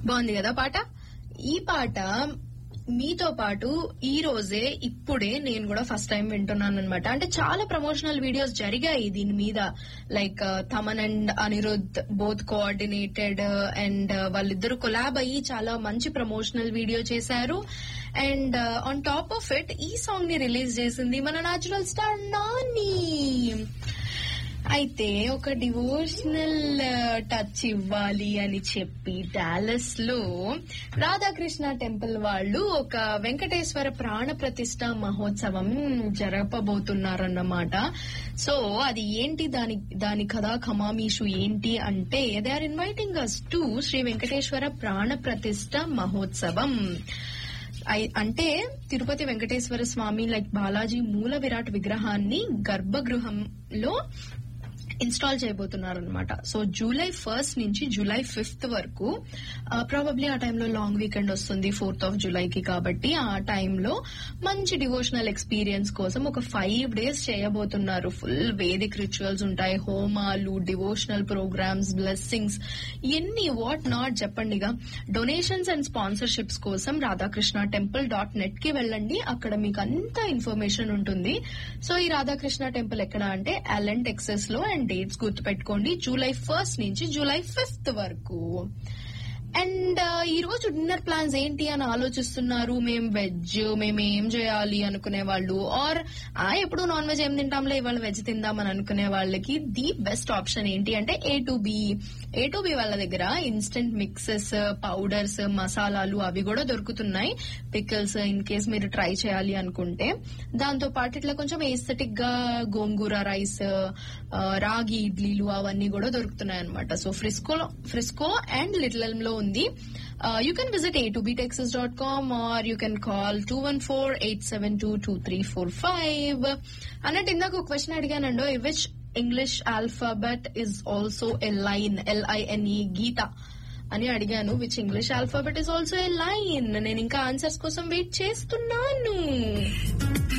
బాగుంది కదా పాట ఈ పాట మీతో పాటు ఈ రోజే ఇప్పుడే నేను కూడా ఫస్ట్ టైం వింటున్నాను అనమాట అంటే చాలా ప్రమోషనల్ వీడియోస్ జరిగాయి దీని మీద like Thaman and Anirudh both coordinated and వాళ్ళిద్దరు కొలాబ్ అయ్యి చాలా మంచి ప్రమోషనల్ వీడియో చేశారు and on top of it ఈ సాంగ్ ని రిలీజ్ చేసింది మన న్యాచురల్ స్టార్ నాని అయితే ఒక డివోషనల్ టచ్ ఇవ్వాలి అని చెప్పి డాలస్ లో రాధాకృష్ణ టెంపుల్ వాళ్ళు ఒక వెంకటేశ్వర ప్రాణ ప్రతిష్ట మహోత్సవం జరపబోతున్నారన్నమాట సో అది ఏంటి దాని దాని కథా ఖమామీషు ఏంటి అంటే they are inviting us to Sri Venkateswara ప్రాణ ప్రతిష్ట మహోత్సవం ఐ- అంటే తిరుపతి వెంకటేశ్వర స్వామి లైక్ బాలాజీ మూల విరాట్ విగ్రహాన్ని గర్భగృహంలో ఇన్స్టాల్ చేయబోతున్నారు అనమాట సో జూలై ఫస్ట్ నుంచి జూలై ఫిఫ్త్ వరకు ప్రాబబ్లీ ఆ టైంలో లాంగ్ వీకెండ్ వస్తుంది ఫోర్త్ ఆఫ్ జూలైకి కాబట్టి ఆ టైంలో మంచి డివోషనల్ ఎక్స్పీరియన్స్ కోసం ఒక ఫైవ్ డేస్ చేయబోతున్నారు ఫుల్ వేదిక్ రిచువల్స్ ఉంటాయి హోమాలు డివోషనల్ ప్రోగ్రామ్స్ బ్లెస్సింగ్స్ ఎన్ని వాట్ నాట్ చెప్పండిగా డొనేషన్స్ అండ్ స్పాన్సర్షిప్స్ కోసం రాధాకృష్ణ టెంపుల్ డాట్ నెట్ కి వెళ్ళండి అక్కడ మీకు అంత ఇన్ఫర్మేషన్ ఉంటుంది సో ఈ రాధాకృష్ణ టెంపుల్ ఎక్కడ అంటే అలెన్ టెక్సస్ లో అండ్ డేట్స్ గుర్తు పెట్టుకోండి జూలై ఫస్ట్ నుంచి జూలై ఫిఫ్త్ వరకు అండ్ ఈ రోజు డిన్నర్ ప్లాన్స్ ఏంటి అని ఆలోచిస్తున్నారు మేము వెజ్ మేము ఏం చేయాలి అనుకునే వాళ్ళు ఆర్ ఆ ఎప్పుడు నాన్ వెజ్ ఏం తింటాంలే ఇవాళ వెజ్ తిందామని అనుకునే వాళ్ళకి ది బెస్ట్ ఆప్షన్ ఏంటి అంటే A to B A to B వాళ్ళ దగ్గర ఇన్స్టెంట్ మిక్సెస్ పౌడర్స్ మసాలాలు అవి కూడా దొరుకుతున్నాయి పికల్స్ ఇన్ కేస్ మీరు ట్రై చేయాలి అనుకుంటే దాంతో పాటు ఇట్లా కొంచెం ఎస్థెటిక్ గా గోంగూర రైస్ రాగి ఇడ్లీలు అవన్నీ కూడా దొరుకుతున్నాయి అనమాట so Frisco Frisco and Little లో ఉంది you can visit A to B Texas dot com or you can call two one four eight seven two two three four five అన్నట్టు ఇందాక ఒక క్వశ్చన్ అడిగానండో which English alphabet is also a line L I N E గీత అని అడిగాను which English alphabet is also a line నేను ఇంకా answers కోసం వెయిట్ చేస్తున్నాను